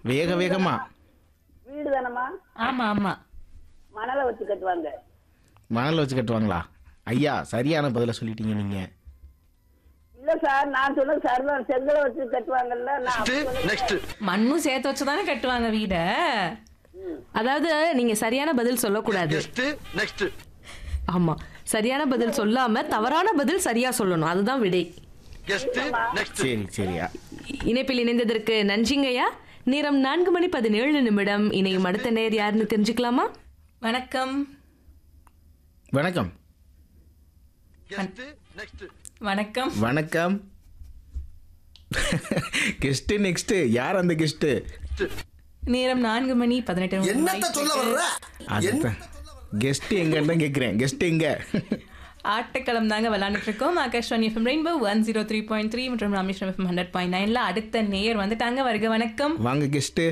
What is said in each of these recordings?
வேக வேகமா வீடு தானம்மா ஆமா ஆமா மணலை வச்சு கட்டுவாங்க மணல் வச்சு கட்டுவாங்களா ஐயா சரியான பதில சொல்லிட்டீங்க நீங்க இல்ல சார் நான் சொன்னது சரிதான் செங்கலை வச்சு கட்டுவாங்கல்ல நான் அப்படி சொல்லல. நெக்ஸ்ட் மண்ணும் சேர்த்து வச்சு தானே கட்டுவாங்க வீட அதாவது நீங்க சரியான பதில் சொல்லக்கூடாது நெக்ஸ்ட் நெக்ஸ்ட் ஆமா சரியான பதில் சொல்லாம தவறான பதில் சரியா சொல்லணும் அதுதான் விடை கெஸ்ட் நெக்ஸ்ட் சரி சரியா இணைப்பில் இணைந்ததற்கு நன்றிங்கய்யா நேரம் நான்கு மணி பதினேழு நிமிடம் இணையும் அடுத்த நேர் யாருன்னு தெரிஞ்சுக்கலாமா வணக்கம் வணக்கம் கெஸ்ட் நெக்ஸ்ட் வணக்கம் வணக்கம் கெஸ்ட் நெக்ஸ்ட் யார் அந்த கெஸ்ட் நேரம் நான்கு மணி பதினெட்டு என்னத்த சொல்ல வர்ற அதுதான் கெஸ்ட் எங்கன்னு தான் கேட்குறேன் கெஸ்ட் எங்க ஆட்டக்களம் தாங்க விளையாண்டுட்டு இருக்கோம் Akashvani FM rainbow one zero three point three மற்றும் ராமேஸ்வரம் எஃப்எம் ஹண்ட்ரட் பாயிண்ட் நைன்ல அடுத்த நேயர் வந்துட்டாங்க வருக வணக்கம் வாங்க கெஸ்ட்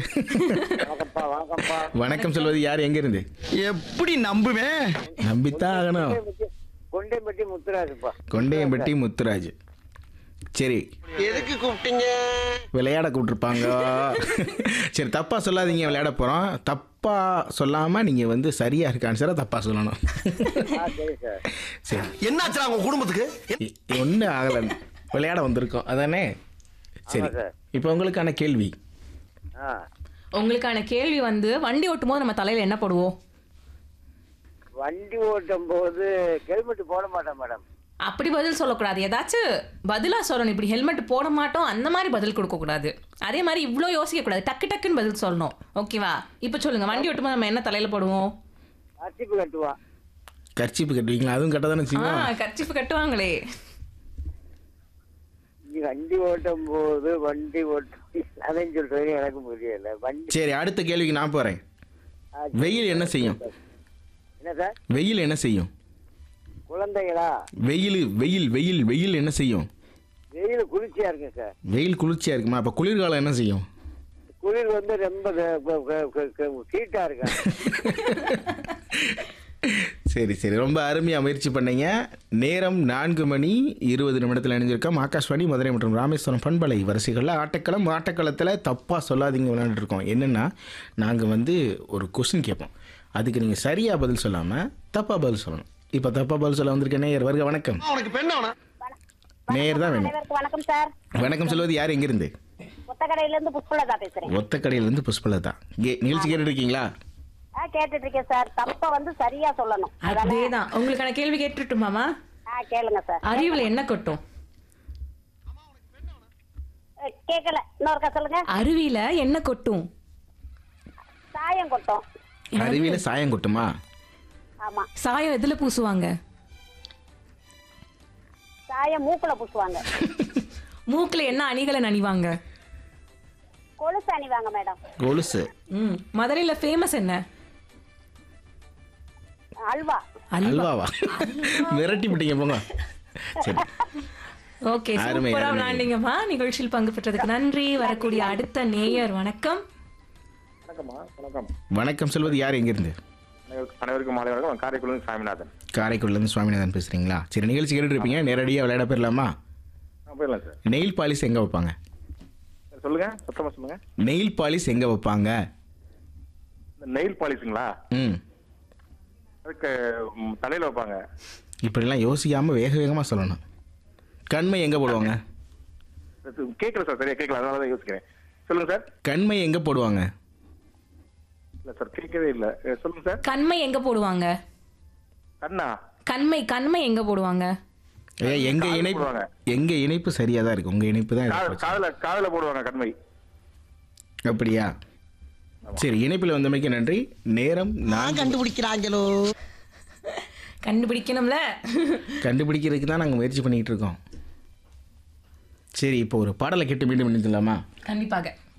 வணக்கம் சொல்வது யார் எங்க இருந்து எப்படி நம்புவேன் நம்பித்தான் ஆகணும் கொண்டைப்பட்டி முத்துராஜுப்பா கொண்டையம்பட்டி முத்துராஜ் சரி எதுக்கு கூப்பிட்டீங்க விளையாட கூப்பிட்டுருப்பாங்க சரி தப்பா சொல்லாதீங்க விளையாட போறோம் தப்பா சொல்லாம நீங்க வந்து சரியா இருக்க ஆன்சரை தப்பா சொல்லணும் ஆ சரி சார் சரி என்னாச்சுடா உங்க குடும்பத்துக்கு ஒன்றும் ஆகலை விளையாட வந்திருக்கோம் அதானே சரி ஆமா சார். இப்போ உங்களுக்கான கேள்வி ஆ உங்களுக்கான கேள்வி வந்து வண்டி ஓட்டும் போது நம்ம தலையில என்ன போடுவோம் வண்டி ஓட்டும் போது ஹெல்மெட் போட மாட்டேன் மேடம் அப்படி பதில் சொல்லக்கூடாது ஏதாச்சும் பதிலா சொல்லணும் இப்படி ஹெல்மெட் போட மாட்டோம் அந்த மாதிரி பதில் கொடுக்க கூடாது அதே மாதிரி இவ்வளோ யோசிக்க கூடாது டக்கு டக்குன்னு பதில் சொல்லணும் ஓகேவா இப்போ சொல்லுங்க வண்டி ஓட்டும் போது நம்ம என்ன தலையில போடுவோம் அச்சிப்பு கட்டுவான் கர்ச்சிப்பு கட்டுவீங்களா அதுவும் கட்ட தானே ஆ செய்வோம் கர்ச்சிப்பு கட்டுவாங்களே நீ வண்டி ஓட்டும் போது வண்டி ஓட்டும் அதையும் சொல்றது எனக்கு புரியல வண்டி சரி அடுத்த கேள்விக்கு நான் போறேன் ஆ, வெயில் என்ன செய்யும் என்ன சார் வெயில் என்ன செய்யும் குழந்தைகளா வெயில் வெயில் வெயில் வெயில் என்ன செய்யும் வெயில் குளிர்ச்சியா இருக்கு சார் வெயில் குளிர்ச்சியா இருக்குமா அப்ப குளிர்காலம் என்ன செய்யும் குளிர் வந்து ரொம்ப ஹீட்டா இருக்கு சரி சரி ரொம்ப அருமையா முயற்சி பண்ணீங்க நேரம் நான்கு மணி இருபது நிமிடத்தில் இணைஞ்சிருக்கோம் ஆகாஷ்வாணி மதுரை மற்றும் ராமேஸ்வரம் பண்பலை வரிசைகளில் ஆட்டக்களம் ஆட்டக்களத்தில் தப்பாக சொல்லாதீங்க விளையாண்டுட்டு இருக்கோம் என்னென்னா நாங்கள் வந்து ஒரு கொஸ்டின் கேட்போம் அதுக்கு நீங்கள் சரியாக பதில் சொல்லாமல் தப்பாக பதில் சொல்லணும் இப்போ தப்பாக பதில் சொல்ல வந்திருக்க நேயர் வருக வணக்கம் உனக்கு பெண் அவனா நேயர் தான் வேணும் அனைவருக்கும் வணக்கம் சார் வணக்கம் சொல்வது யார் எங்கிருந்து புத்தகடையில இருந்து புஷ்பலதா பேசுறேன் ஒத்தக்கடையிலேருந்து புஷ்பலதா கே நிகழ்ச்சி கேட்டுட்டு இருக்கீங்களா ஆ கேட்டுட்டு இருக்கேன் சார் தப்ப வந்து சரியா சொல்லணும் அதேதான் உங்களுக்கான கேள்வி கேட்டுட்டுமாமா ஆ கேளுங்க சார் அறிவுல என்ன கொட்டும் அஹ், கேட்கல இன்னொருக்கா சொல்லுங்க அருவியில என்ன கொட்டும் சாயம் கொட்டும் அருவியில் சாயம் கொட்டுமா ஆமா சாயம் எதுல பூசுவாங்க சாயம் மூக்குல பூசுவாங்க மூக்குல என்ன அணிகளை நனிவாங்க கொலுசு அணிவாங்க மேடம் கொலுசு ம் மதுரையில ஃபேமஸ் என்ன அல்வா அல்வாவா மிரட்டி விட்டீங்க போங்க சரி ஓகே அருமை, சூப்பரா அருமை. விளையாண்டீங்கம்மா நிகழ்ச்சியில் பங்கு பெற்றதுக்கு நன்றி வரக்கூடிய அடுத்த நேயர் வணக்கம் வணக்கம்மா வணக்கம் வணக்கம் சொல்வது யார் எங்கிருந்து அனைவருக்கும் அனைவருக்கும் மாலை வணக்கம் காரைக்குடி சாமிநாதன் காரைக்குடிலேருந்து சுவாமிநாதன் பேசுகிறீங்களா சரி நிகழ்ச்சி கேட்டுட்டு இருப்பீங்க நேரடியாக விளையாட போயிடலாமா ஆ போயிடலாம் சார் நெயில் பாலிஷ் எங்கே வைப்பாங்க சார், சொல்லுங்க சத்தமா சொல்லுங்க நெயில் பாலிஷ் எங்கே வைப்பாங்க இந்த நெயில் பாலிஷுங்களா ம் அதுக்கு ம், தலையில வைப்பாங்க இப்படிலாம் யோசிக்காமல் வேக வேகமாக சொல்லணும் கண்மை எங்கே போடுவாங்க அது கேட்கல சார் சரியா கேட்கல அதனால தான் யோசிக்கிறேன் சொல்லுங்க சார் கண்மை எங்கே போடுவாங்க இல்ல சார் கேட்கவே இல்ல அஹ், சொல்லுங்க சார் கண்மை எங்க போடுவாங்க கண்ணா கண்மை கண்மை எங்க போடுவாங்க ஏ எங்க காதுல இணைப்பு போடுவாங்க. எங்க இணைப்பு சரியா தான் இருக்கு உங்க இணைப்பு தான் காது- இருக்கு. காதுல காதுல போடுவாங்க கண்மை அப்படியா சரி இணைப்பில் வந்தமைக்கு நன்றி நேரம் நான் கண்டுபிடிக்கிறாங்களோ கண்டுபிடிக்கணும்ல கண்டுபிடிக்கிறதுக்கு தான் நாங்கள் முயற்சி பண்ணிக்கிட்டு இருக்கோம் சரி இப்போ ஒரு பாடலை கேட்டு மீண்டும் நினைக்கலாமா கண்டிப்பாக